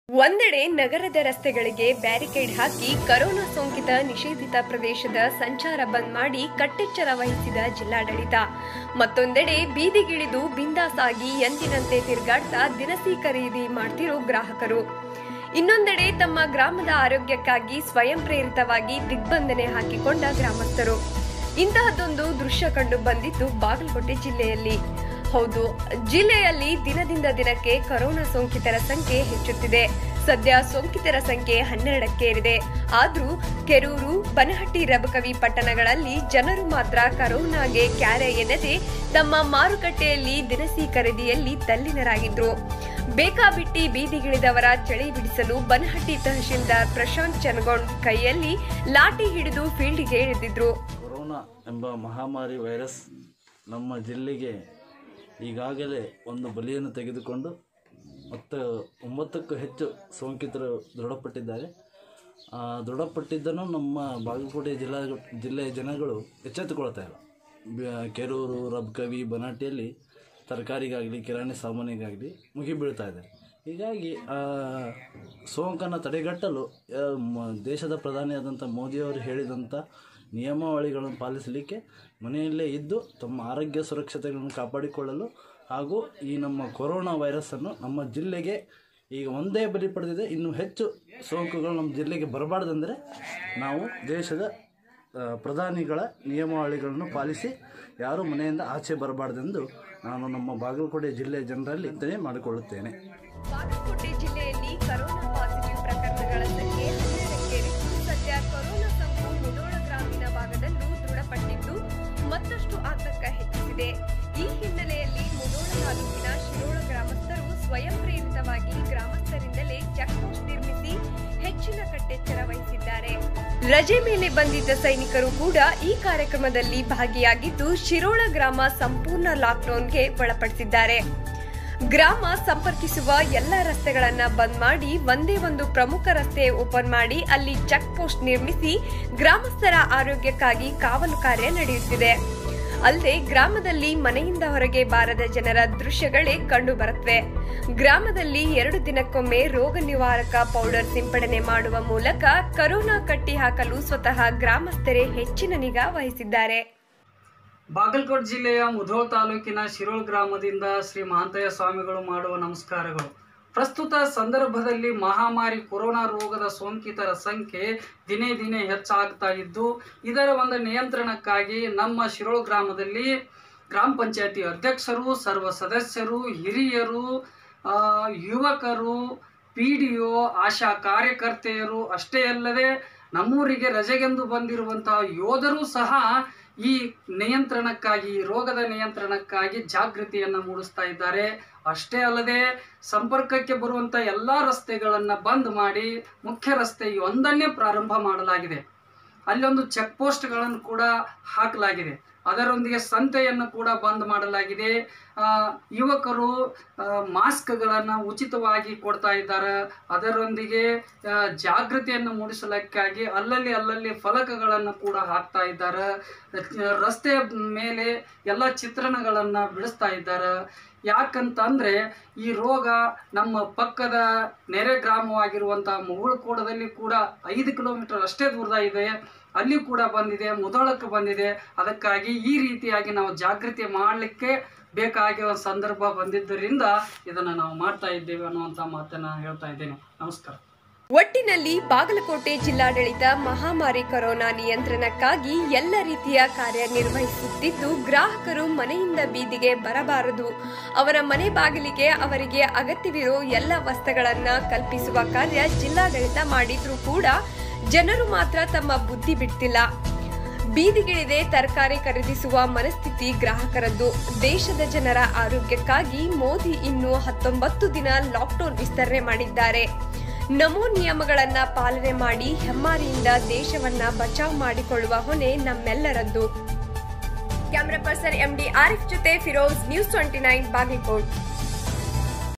ಒಂದೆಡೆ ನಗರದ ರಸ್ತೆಗಳಿಗೆ ಬ್ಯಾರಿಕೇಡ್ ಹಾಕಿ ಕರೋನಾ ಸೋಂಕಿತ ನಿಷೇಧಿತ ಪ್ರದೇಶದ ಸಂಚಾರ ಬಂದ್ ಮಾಡಿ ಕಟ್ಟೆಚ್ಚರ ವಹಿಸಿದ ಜಿಲ್ಲಾಡಳಿತ ಮತ್ತೊಂದೆಡೆ ಬೀದಿಗಿಳಿದು ಬಿಂದಾಸ್ ಆಗಿ ಎಂದಿನಂತೆ ತಿರುಗಾಡ್ತಾ ದಿನಸಿ ಖರೀದಿ ಮಾಡ್ತಿರೋ ಗ್ರಾಹಕರು ಇನ್ನೊಂದೆಡೆ ತಮ್ಮ ಗ್ರಾಮದ ಆರೋಗ್ಯಕ್ಕಾಗಿ ಸ್ವಯಂ ಪ್ರೇರಿತವಾಗಿ ದಿಗ್ಬಂಧನೆ ಹಾಕಿಕೊಂಡ ಗ್ರಾಮಸ್ಥರು ಇಂತಹದ್ದೊಂದು ದೃಶ್ಯ ಕಂಡು ಬಂದಿದ್ದು ಬಾಗಲಕೋಟೆ ಜಿಲ್ಲೆಯಲ್ಲಿ ಹೌದು ಜಿಲ್ಲೆಯಲ್ಲಿ ದಿನದಿಂದ ದಿನಕ್ಕೆ ಕೊರೋನಾ ಸೋಂಕಿತರ ಸಂಖ್ಯೆ ಹೆಚ್ಚುತ್ತಿದೆ ಸದ್ಯ ಸೋಂಕಿತರ ಸಂಖ್ಯೆ ಹನ್ನೆರಡಕ್ಕೇರಿದೆ ಆದ್ರೂ ಕೆರೂರು ಬನಹಟ್ಟಿ ರಬಕವಿ ಪಟ್ಟಣಗಳಲ್ಲಿ ಜನರು ಮಾತ್ರ ಕರೋನಾಗೆ ಕ್ಯಾರೆ ಎನ್ನದೆ ತಮ್ಮ ಮಾರುಕಟ್ಟೆಯಲ್ಲಿ ದಿನಸಿ ಖರೀದಿಯಲ್ಲಿ ತಲ್ಲಿನರಾಗಿದ್ರು ಬೇಕಾಬಿಟ್ಟಿ ಬೀದಿಗಿಳಿದವರ ಚಳಿ ಬಿಡಿಸಲು ಬನಹಟ್ಟಿ ತಹಶೀಲ್ದಾರ್ ಪ್ರಶಾಂತ್ ಚನಗೊಂಡ್ ಕೈಯಲ್ಲಿ ಲಾಠಿ ಹಿಡಿದು ಫೀಲ್ಡ್ಗೆ ಇಳಿದಿದ್ರು ಕೊರೋನಾ ಎಂಬ ಮಹಾಮಾರಿ ವೈರಸ್ ನಮ್ಮ ಜಿಲ್ಲೆಗೆ ಈಗಾಗಲೇ ಒಂದು ಬಲಿಯನ್ನು ತೆಗೆದುಕೊಂಡು ಮತ್ತು ಒಂಬತ್ತಕ್ಕೂ ಹೆಚ್ಚು ಸೋಂಕಿತರು ದೃಢಪಟ್ಟಿದ್ದಾರೆ ಆ, ದೃಢಪಟ್ಟಿದ್ದನ್ನು ನಮ್ಮ ಬಾಗಲಕೋಟೆ ಜಿಲ್ಲಾ ಜಿಲ್ಲೆಯ ಜನಗಳು ಎಚ್ಚೆತ್ತುಕೊಳ್ತಾ ಇಲ್ಲ ಬ- ಕೆರೂರು ರಬ್ಕವಿ ಬನಾಟಿಯಲ್ಲಿ ತರಕಾರಿಗಾಗಲಿ ಕಿರಾಣಿ ಸಾಮಾನಿಗಾಗಲಿ ಮುಗಿ ಬೀಳ್ತಾ ಇದೆ ಹೀಗಾಗಿ ಆ, ಸೋಂಕನ್ನು ತಡೆಗಟ್ಟಲು ಆ, ಮ- ದೇಶದ ಪ್ರಧಾನಿಯಾದಂಥ ಮೋದಿಯವರು ಹೇಳಿದಂಥ ನಿಯಮಾವಳಿಗಳನ್ನು ಪಾಲಿಸಲಿಕ್ಕೆ ಮನೆಯಲ್ಲೇ ಇದ್ದು ತಮ್ಮ ಆರೋಗ್ಯ ಸುರಕ್ಷತೆಗಳನ್ನು ಕಾಪಾಡಿಕೊಳ್ಳಲು ಹಾಗೂ ಈ ನಮ್ಮ ಕೊರೋನಾ ವೈರಸ್ಸನ್ನು ನಮ್ಮ ಜಿಲ್ಲೆಗೆ ಈಗ ಒಂದೇ ಬಲಿ ಪಡೆದಿದೆ ಇನ್ನು ಹೆಚ್ಚು ಸೋಂಕುಗಳು ನಮ್ಮ ಜಿಲ್ಲೆಗೆ ಬರಬಾರ್ದಂದರೆ ನಾವು ದೇಶದ ಆ, ಪ್ರಧಾನಿಗಳ ನಿಯಮಾವಳಿಗಳನ್ನು ಪಾಲಿಸಿ ಯಾರೂ ಮನೆಯಿಂದ ಆಚೆ ಬರಬಾರ್ದೆಂದು ನಾನು ನಮ್ಮ ಬಾಗಲಕೋಟೆ ಜಿಲ್ಲೆಯ ಜನರಲ್ಲಿ ಚಿಂತನೆ ಮಾಡಿಕೊಳ್ಳುತ್ತೇನೆ ಬಾಗಲಕೋಟೆ ಜಿಲ್ಲೆಯಲ್ಲಿ ಕೊರೋನಾ ಪಾಸಿಟಿವ್ ಪ್ರಕರಣಗಳ ಸಂಖ್ಯೆ ಹನ್ನೆರಡಕ್ಕೇರಿದ್ದು ಸದ್ಯ ಕೊರೋನಾ ಸೋಂಕು ಮುಡೋಳ ಗ್ರಾಮೀಣ ಭಾಗದಲ್ಲೂ ದೃಢಪಟ್ಟಿದ್ದು ಮತ್ತಷ್ಟು ಆತಂಕ ಹೆಚ್ಚಿಸಿದೆ ಈ ಹಿನ್ನೆಲೆಯಲ್ಲಿ ಮುಡೋಳ ತಾಲೂಕಿನ ಶಿರೋಳ ಗ್ರಾಮಸ್ಥರು ಸ್ವಯಂ ಪ್ರೇರಿತವಾಗಿ ಗ್ರಾಮಸ್ಥರಿಂದಲೇ ಚೆಕ್ಪೋಸ್ಟ್ ನಿರ್ಮಿಸಿ ಹೆಚ್ಚಿನ ಕಟ್ಟೆಚ್ಚರ ವಹಿಸಿದ್ದಾರೆ ರಜೆ ಮೇಲೆ ಬಂದಿದ್ದ ಸೈನಿಕರು ಕೂಡ ಈ ಕಾರ್ಯಕ್ರಮದಲ್ಲಿ ಭಾಗಿಯಾಗಿದ್ದು ಶಿರೋಳ ಗ್ರಾಮ ಸಂಪೂರ್ಣ ಲಾಕ್ಡೌನ್ಗೆ ಒಳಪಡಿಸಿದ್ದಾರೆ ಗ್ರಾಮ ಸಂಪರ್ಕಿಸುವ ಎಲ್ಲ ರಸ್ತೆಗಳನ್ನ ಬಂದ್ ಮಾಡಿ ಒಂದೇ ಒಂದು ಪ್ರಮುಖ ರಸ್ತೆ ಓಪನ್ ಮಾಡಿ ಅಲ್ಲಿ ಚೆಕ್ ಪೋಸ್ಟ್ ನಿರ್ಮಿಸಿ ಗ್ರಾಮಸ್ಥರ ಆರೋಗ್ಯಕ್ಕಾಗಿ ಕಾವಲು ಕಾರ್ಯ ನಡೆಯುತ್ತಿದೆ ಅಲ್ಲದೆ ಗ್ರಾಮದಲ್ಲಿ ಮನೆಯಿಂದ ಹೊರಗೆ ಬಾರದ ಜನರ ದೃಶ್ಯಗಳೇ ಕಂಡು ಬರುತ್ತವೆ ಗ್ರಾಮದಲ್ಲಿ ಎರಡು ದಿನಕ್ಕೊಮ್ಮೆ ರೋಗ ನಿವಾರಕ ಪೌಡರ್ ಸಿಂಪಡಣೆ ಮಾಡುವ ಮೂಲಕ ಕರೋನಾ ಕಟ್ಟಿ ಹಾಕಲು ಸ್ವತಃ ಗ್ರಾಮಸ್ಥರೇ ಹೆಚ್ಚಿನ ನಿಗಾ ವಹಿಸಿದ್ದಾರೆ ಬಾಗಲಕೋಟೆ ಜಿಲ್ಲೆಯ ಮುಧೋಳ್ ತಾಲೂಕಿನ ಶಿರೋಳ್ ಗ್ರಾಮದಿಂದ ಶ್ರೀ ಮಹಾಂತಯ್ಯ ಸ್ವಾಮಿಗಳು ಮಾಡುವ ನಮಸ್ಕಾರಗಳು ಪ್ರಸ್ತುತ ಸಂದರ್ಭದಲ್ಲಿ ಮಹಾಮಾರಿ ಕೊರೋನಾ ರೋಗದ ಸೋಂಕಿತರ ಸಂಖ್ಯೆ ದಿನೇ ದಿನೇ ಹೆಚ್ಚಾಗ್ತಾ ಇದ್ದು ಇದರ ಒಂದು ನಿಯಂತ್ರಣಕ್ಕಾಗಿ ನಮ್ಮ ಶಿರೋಳ್ ಗ್ರಾಮದಲ್ಲಿ ಗ್ರಾಮ ಪಂಚಾಯತಿ ಅಧ್ಯಕ್ಷರು ಸರ್ವ ಸದಸ್ಯರು ಹಿರಿಯರು ಆ, ಯುವಕರು ಪಿ ಡಿ ಒ ಆಶಾ ಕಾರ್ಯಕರ್ತೆಯರು ಅಷ್ಟೇ ಅಲ್ಲದೆ ನಮ್ಮೂರಿಗೆ ರಜೆಗೆಂದು ಬಂದಿರುವಂತಹ ಯೋಧರು ಸಹ ಈ ನಿಯಂತ್ರಣಕ್ಕಾಗಿ ಈ ರೋಗದ ನಿಯಂತ್ರಣಕ್ಕಾಗಿ ಜಾಗೃತಿಯನ್ನು ಮೂಡಿಸ್ತಾ ಇದ್ದಾರೆ ಅಷ್ಟೇ ಅಲ್ಲದೆ ಸಂಪರ್ಕಕ್ಕೆ ಬರುವಂಥ ಎಲ್ಲ ರಸ್ತೆಗಳನ್ನು ಬಂದ್ ಮಾಡಿ ಮುಖ್ಯ ರಸ್ತೆ ಒಂದನ್ನೇ ಪ್ರಾರಂಭ ಮಾಡಲಾಗಿದೆ ಅಲ್ಲೊಂದು ಚೆಕ್ ಪೋಸ್ಟ್ಗಳನ್ನು ಕೂಡ ಹಾಕಲಾಗಿದೆ ಅದರೊಂದಿಗೆ ಸಂತೆಯನ್ನು ಕೂಡ ಬಂದ್ ಮಾಡಲಾಗಿದೆ ಆ, ಯುವಕರು ಆ, ಮಾಸ್ಕ್ಗಳನ್ನು ಉಚಿತವಾಗಿ ಕೊಡ್ತಾ ಇದ್ದಾರೆ ಅದರೊಂದಿಗೆ ಆ, ಜಾಗೃತಿಯನ್ನು ಮೂಡಿಸಲಿಕ್ಕಾಗಿ ಅಲ್ಲಲ್ಲಿ ಅಲ್ಲಲ್ಲಿ ಫಲಕಗಳನ್ನು ಕೂಡ ಹಾಕ್ತಾ ಇದ್ದಾರೆ ರಸ್ತೆಯ ಮೇಲೆ ಎಲ್ಲ ಚಿತ್ರಣಗಳನ್ನು ಬಿಡಿಸ್ತಾ ಇದ್ದಾರೆ ಯಾಕಂತಂದ್ರೆ ಈ ರೋಗ ನಮ್ಮ ಪಕ್ಕದ ನೆರೆ ಗ್ರಾಮವಾಗಿರುವಂತಹ ಮುಗುಳುಕೋಡದಲ್ಲಿ ಕೂಡ ಐದು ಕಿಲೋಮೀಟರ್ ಅಷ್ಟೇ ದೂರದ ಇದೆ ಅಲ್ಲಿ ಕೂಡ ಬಂದಿದೆ ಮುದೋಳಕ್ಕೆ ಬಂದಿದೆ ಅದಕ್ಕಾಗಿ ಈ ರೀತಿಯಾಗಿ ನಾವು ಜಾಗೃತಿ ಮಾಡಲಿಕ್ಕೆ ಬೇಕಾಗಿರೋ ಸಂದರ್ಭ ಬಂದಿದ್ದರಿಂದ ಇದನ್ನು ನಾವು ಮಾಡ್ತಾ ಇದ್ದೇವೆ ಅನ್ನುವಂಥ ಮಾತನ್ನು ಹೇಳ್ತಾ ಇದ್ದೇನೆ ನಮಸ್ಕಾರ ಒಟ್ಟಿನಲ್ಲಿ ಬಾಗಲಕೋಟೆ ಜಿಲ್ಲಾಡಳಿತ ಮಹಾಮಾರಿ ಕೊರೋನಾ ನಿಯಂತ್ರಣಕ್ಕಾಗಿ ಎಲ್ಲ ರೀತಿಯ ಕಾರ್ಯನಿರ್ವಹಿಸುತ್ತಿದ್ದು ಗ್ರಾಹಕರು ಮನೆಯಿಂದ ಬೀದಿಗೆ ಬರಬಾರದು ಅವರ ಮನೆ ಬಾಗಿಲಿಗೆ ಅವರಿಗೆ ಅಗತ್ಯವಿರೋ ಎಲ್ಲ ವಸ್ತುಗಳನ್ನ ಕಲ್ಪಿಸುವ ಕಾರ್ಯ ಜಿಲ್ಲಾಡಳಿತ ಮಾಡಿದ್ರೂ ಕೂಡ ಜನರು ಮಾತ್ರ ತಮ್ಮ ಬುದ್ಧಿ ಬಿಡ್ತಿಲ್ಲ ಬೀದಿಗಿಳಿದೆ ತರಕಾರಿ ಖರೀದಿಸುವ ಮನಸ್ಥಿತಿ ಗ್ರಾಹಕರದ್ದು ದೇಶದ ಜನರ ಆರೋಗ್ಯಕ್ಕಾಗಿ ಮೋದಿ ಇನ್ನು ಹತ್ತೊಂಬತ್ತು ದಿನ ಲಾಕ್ಡೌನ್ ವಿಸ್ತರಣೆ ಮಾಡಿದ್ದಾರೆ ನಮೋ ನಿಯಮಗಳನ್ನ ಪಾಲನೆ ಮಾಡಿ ಹೆಮ್ಮಾರಿಯಿಂದ ದೇಶವನ್ನ ಬಚಾವ್ ಮಾಡಿಕೊಳ್ಳುವ ಹೊಣೆ ನಮ್ಮೆಲ್ಲರದ್ದು ಕ್ಯಾಮರಾ ಪರ್ಸನ್ ಎಂಡಿ ಆರಿಫ್ ಜೊತೆ Firoz news twenty nine Bagalkot